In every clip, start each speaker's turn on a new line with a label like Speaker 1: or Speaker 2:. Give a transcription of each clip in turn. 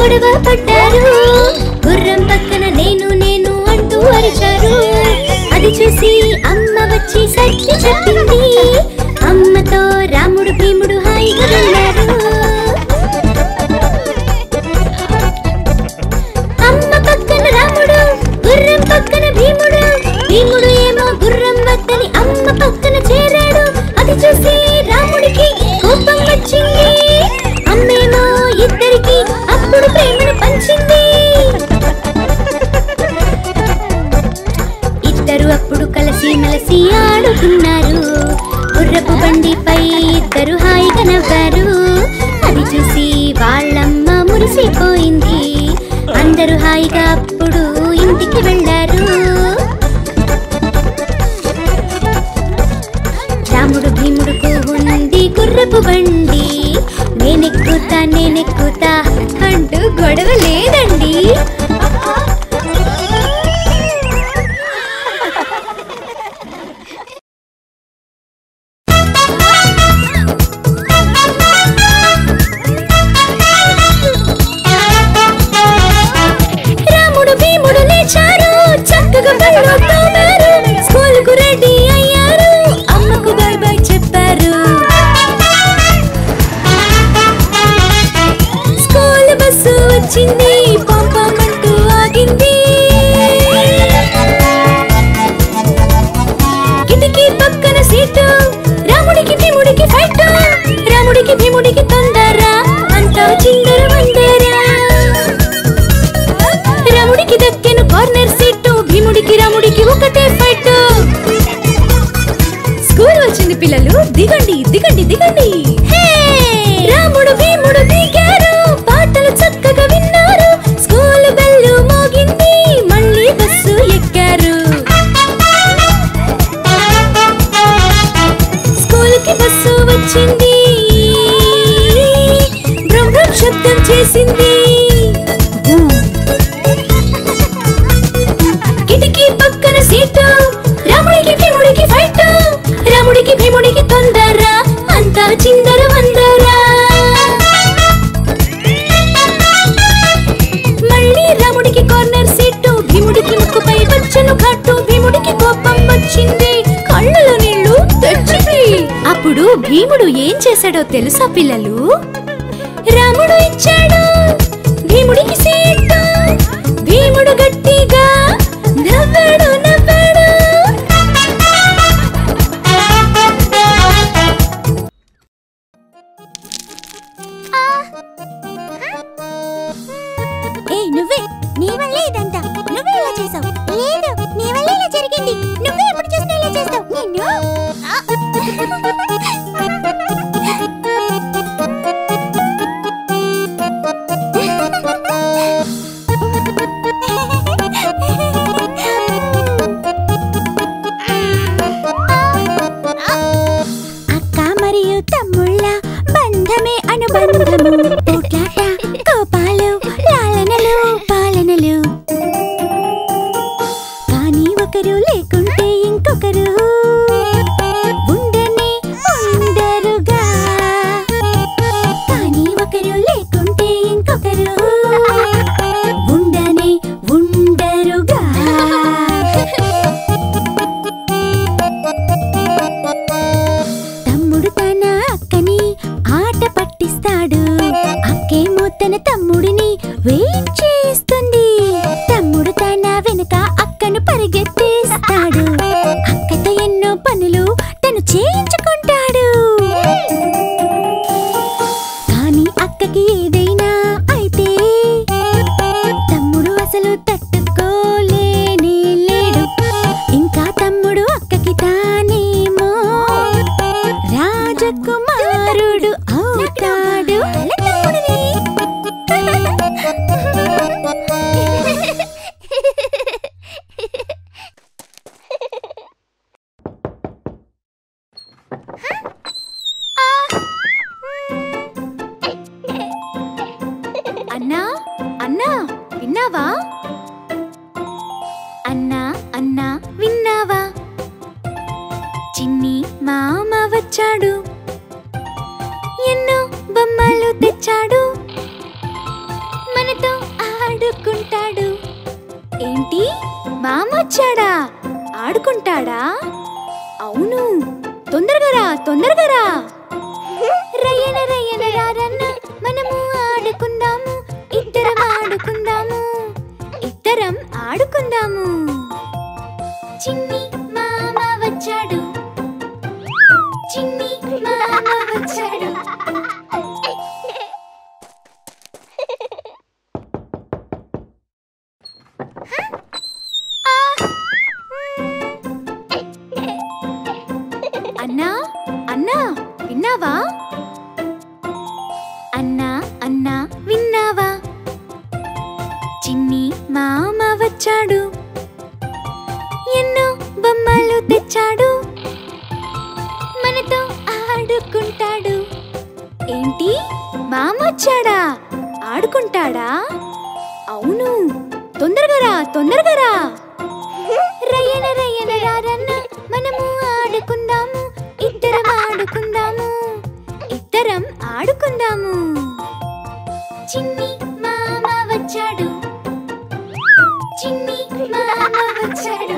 Speaker 1: గొడవ పడ్డారు గుర్రం పక్కన నేను నేను అంటూ అరిచారు అది చూసి అమ్మ వచ్చి సత్య చెప్పింది అమ్మతో రాముడు భీముడు హాయిగా వెళ్ళారు అమ్మ పక్కన రాముడు గుర్రం పక్కన భీముడు భీముడు ఏమో గుర్రం వద్దని అమ్మ పక్కన చేరాడు అది చూసి రాముడికి కోపం వచ్చింది అమ్మేమో ఇద్దరికి అప్పుడు ప్రేమను పంచింది ఇద్దరు అప్పుడు కలిసి మెలిసి ఆడుకున్నారు గుర్రపు బండిపై ఇద్దరు హాయిగా నవ్వారు అది చూసి వాళ్ళమ్మ మురిసిపోయింది అందరూ హాయిగా అప్పుడు ఇంటికి వెళ్ళారు రాముడు భీముడుకు ఉంది గుర్రపు బండి నేనెక్కుతా నేనెక్కుతా అంటూ గొడవ లేదండి రాముడు భీముడు లేచారు చక్కగా పళ్ళు తోమారు స్కూల్ కు రెడీ అయ్యారు అమ్మకు బై బై చెప్పారు స్కూల్ బస్సు వచ్చింది పంపమంటూ ఆగింది కిటికీ పక్కన సీటు రాముడికి భీముడికి ఫైట్ రాముడికి భీముడికి తొందర అంతా చిందర వందరా రాముడికి దక్కెను కార్నర్ సీటు భీముడికి రాముడికి ఒకటే ఫైట్ స్కూల్ వచ్చింది పిల్లలు దిగండి దిగండి దిగండి హే! రాముడు భీముడు దిగారు పాటలు చక్కగా విన్నారు స్కూల్ బెల్లు మోగింది మళ్ళీ బస్సు ఎక్కారు స్కూల్ కి బస్సు వచ్చింది బ్రం బ్రం శబ్దం చేసింది కిటికీ పక్కన సీటు రాముడికి భీముడికి ఫైట్ రాముడికి భీముడికి తొందర అంతా చిందర వందరా మళ్ళీ రాముడికి కార్నర్ సీటు భీముడికి ముక్కుపై వచ్చను ఘాటు భీముడికి కోపం వచ్చింది కళ్ళలో నీళ్లు తెచ్చింది అప్పుడు భీముడు ఏం చేశాడో తెలుసా పిల్లలు రాముడు ఇచ్చాడు భీముడికి సీటు భీముడు గట్టిగా నవ్వాడు నవ్వాడు
Speaker 2: ఏ నువ్వే నీ వల్లే ఇదంతా నువ్వే ఇలా చేసావు లేదు నీ వల్లే ఇలా జరిగింది నువ్వే ఎప్పుడు చూసినా ఇలా చేస్తావు నిన్ను ఆ! అక్క మరియు తమ్ముళ్ళ బంధమే అనుబంధము పోట్లాట కోపాలు లాలనలు పాలనలు కానీ ఒకరు లేకుంటే ఇంకొకరు ఉండనే ఉండరుగా కానీ ఒకరు లేకుంటే ఇంకొకరు ఉండనే ఉండరుగా తమ్ముడు తన అక్కని ఆట పట్టిస్తాడు అక్కేమో తన తమ్ముడిని వెయిట్ చేస్తుంది తమ్ముడు తన వెనుక అక్కను పరిగెత్తిస్తాడు అక్కతో ఎన్నో పనులు తను చేయించుకుంటాడు కానీ అక్కకి ఏదైనా అయితే తమ్ముడు అసలు తట్టుకోలేనే లేడు ఇంకా తమ్ముడు అక్కకి తానేమో రాజకుమారుడు అవుతాడు
Speaker 1: అన్నా అన్నా విన్నావా అన్నా అన్నా విన్నావా చిన్ని మామ వచ్చాడు ఎన్నో బొమ్మలు తెచ్చాడు మన ఆడుకుంటాడు ఏంటి మామొచ్చాడా ఆడుకుంటాడా అవును తొందరగా రా తొందరగా రా రయ్యన రయ్యన రారన్న మనము ఆడుకుందాము ఇద్దరం ఆడుకుందాము ఇద్దరం ఆడుకుందాము చిన్ని మామ వచ్చాడు చిన్ని మామ వచ్చాడు అన్నా అన్నా విన్నావా అన్నా అన్నా విన్నావా చిన్ని మామ వచ్చాడు ఎన్నో బొమ్మలు తెచ్చాడు మనతో ఆడుకుంటాడు ఏంటి మామ వచ్చాడా ఆడుకుంటాడా అవును తొందరగా రా తొందరగా రా రయ్యన రయ్యన రారన్న మనము ఆడుకుందాము ఇద్దరం ఆడుకుందాము ఇద్దరం ఆడుకుందాము చిన్ని మామ వచ్చాడు చిన్ని మామ వచ్చాడు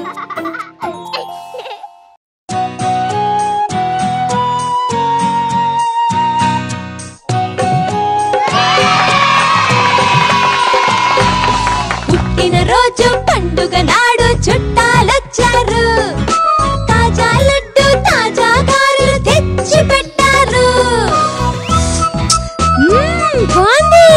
Speaker 2: పుట్టిన రోజు పండుగ నాడు చుట్టాలొచ్చారు తాజా లడ్డు తాజా గారెలు తెచ్చి పెట్టారు మ్మ్, బాగుంది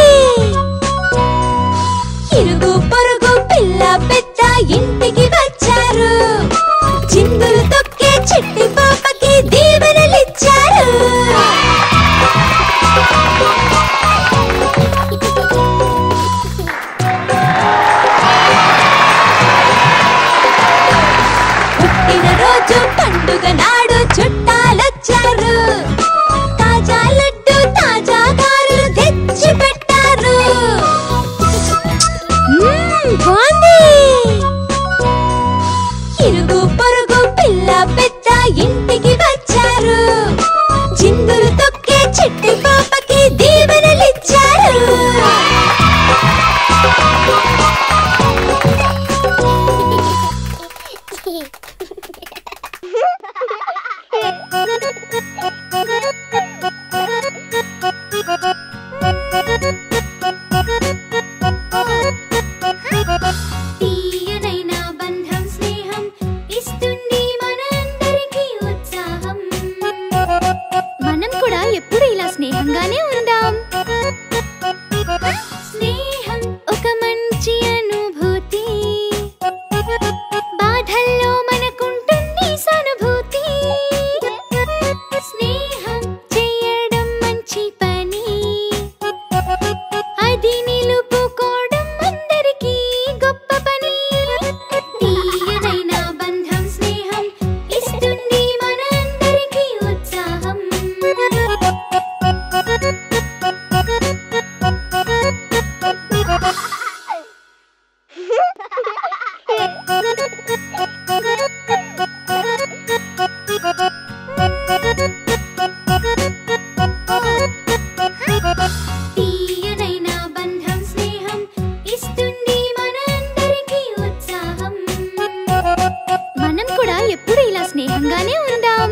Speaker 2: ఇరుగు పొరుగు పిల్ల పెద్ద ఇంటికి వచ్చారు చిందులు తొక్కే చిట్టి పాపకి దీవెనలిచ్చారు పుట్టిన రోజు పండుగ నాడు చుట్టాలొచ్చారు తాజా లడ్డు తాజా గారెలు తెచ్చి పెట్టారు మ్మ్, బాగుంది ఇరుగు పొరుగు పిల్ల పెద్ద ఇంటికి వచ్చారు చిందులు తొక్కే చిట్టి పాపకి దీవెనలిచ్చారు
Speaker 1: తీయనైన బంధం స్నేహం ఇస్తుంది మనందరికీ ఉత్సాహం మనం కూడా ఎప్పుడు ఇలా స్నేహంగానే ఉందాం స్నేహం ఒక మంచి అనుభూతి బాధల్లో మనకుంటుంది సానుభూతి స్నేహం చేయడం మంచి పని అది నిలుపుకోవడం అందరికీ గొప్ప పని తీయనైన బంధం స్నేహం ఇస్తుంది మనందరికీ ఉత్సాహం తీయనైన బంధం స్నేహం ఇస్తుంది మనందరికీ ఉత్సాహం మనం కూడా ఎప్పుడు ఇలా స్నేహంగానే ఉందాం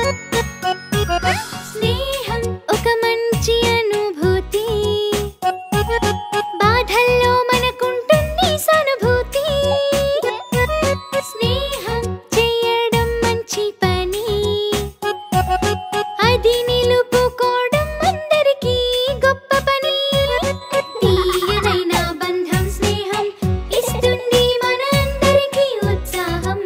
Speaker 1: స్నేహం ఒక మంచి అనుభూతి బాధల్లో మనకుంటుంది సానుభూతి స్నేహం చేయడం మంచి పని అది నిలుపుకోవడం అందరికీ గొప్ప పని తీయనైన బంధం స్నేహం ఇస్తుంది మనందరికీ ఉత్సాహం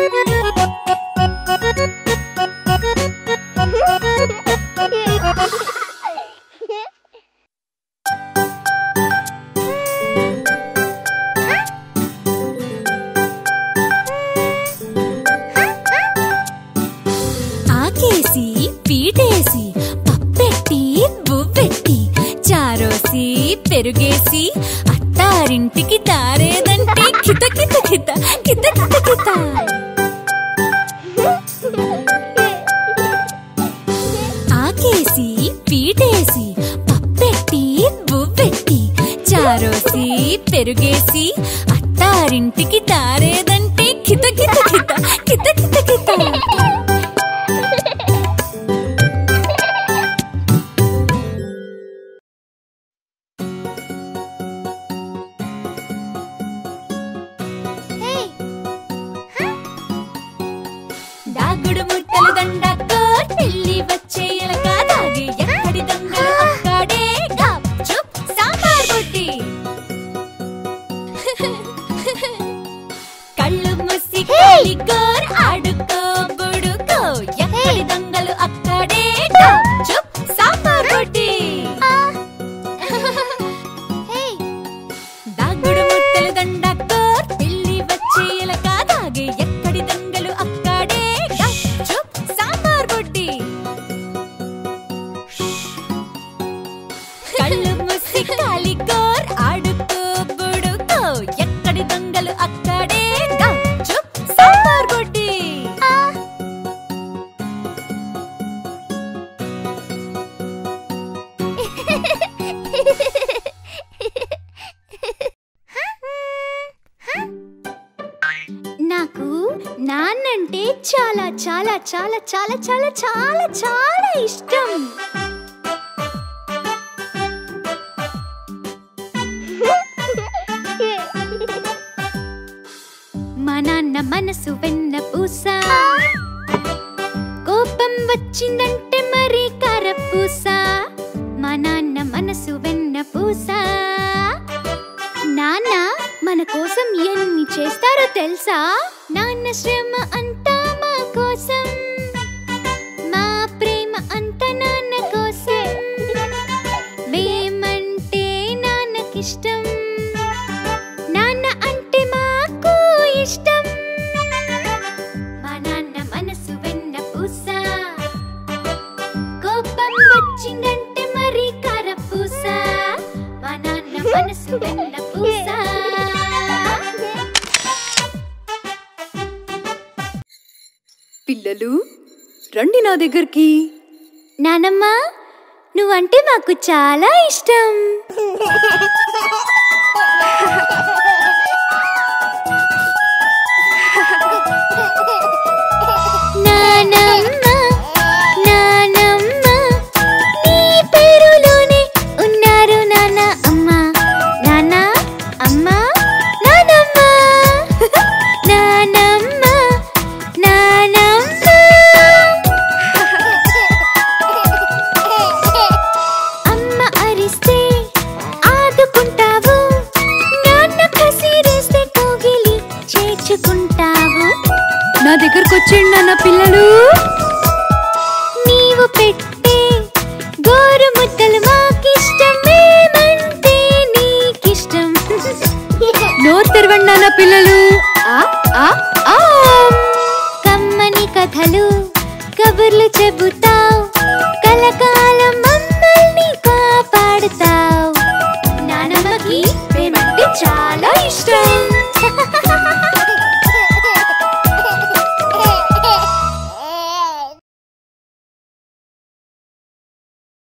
Speaker 2: ఆకేసి పీటేసి పప్పెట్టి బువ్వెట్టి చారోసి పెరుగేసి అత్తారింటికి తారేదంటే కిత కిత కిత కిత కిత కిత ఆకేసి పీటేసి పప్పెట్టి బువ్వెట్టి చారోసి
Speaker 1: పెరుగేసి అత్తారింటికి తారేదంటే కిత కిత కిత కిత కిత కిత దాగుడు ముట్టలు దండకో పెళ్లి వచ్చే ఎలక దాగి ఎక్కడి దొంగలు అక్కడే గప్ చుప్ సాంబార్ బుడ్డి కళ్ళు మూసి కాలిగోర్ ఆడుకో బుడుకో ఎక్కడి దొంగలు అక్కడే గప్ చుప్ సాంబార్ బుడ్డి దాగుడు ముట్టలు దండకో పెళ్లి వచ్చే ఎలక దాగి ఎక్కడి దొంగలు అక్కడే గప్ చుప్ సాంబార్ బుడ్డి కళ్ళు మూసి కాలిగోర్ ఆడుకో బుడుకో ఎక్కడి దొంగలు అక్కడే గప్ చుప్ సాంబార్ బుడ్డి
Speaker 2: నాకు నాన్నంటే చాలా చాలా చాలా చాలా చాలా చాలా చాలా ఇష్టం మా నాన్న మనసు వెన్న పూస కోపం వచ్చిందంటే మరి కరపూస మా నాన్న మనసు వెన్న పూస నాన్న మన కోసం ఎన్ని చేస్తారో తెలుసా నాన్న శ్రమ అంతా మా కోసం మా ప్రేమ అంతా నాన్న కోసం మేమంటే నాన్నకిష్టం నాన్న అంటే మాకు ఇష్టం మా నాన్న మనసు వెన్న పూస కోపం వచ్చిందంటే మరి కరపూస మా నాన్న మనసు వెన్న పూస
Speaker 3: పిల్లలు రండి నా దగ్గరికి
Speaker 2: నానమ్మ నువ్వంటే మాకు చాలా ఇష్టం నానమ్మ నానమ్మ నీ పేరులోనే ఉన్నారు నాన్న అమ్మ నాన్న అమ్మ నానమ్మ నానమ్మ నానమ్మ అమ్మ అరిస్తే ఆదుకుంటావు నాన్న కసిరేస్తే కోగిలి చేర్చుకుంటావు
Speaker 3: నా దగ్గరకు వచ్చేయండి నాన్న పిల్లలు
Speaker 2: నీవు పెట్టే గోరు ముద్దలు మాకిష్టం మేమంటే నీకిష్టం
Speaker 3: నోరు తెరవండి నాన్న పిల్లలు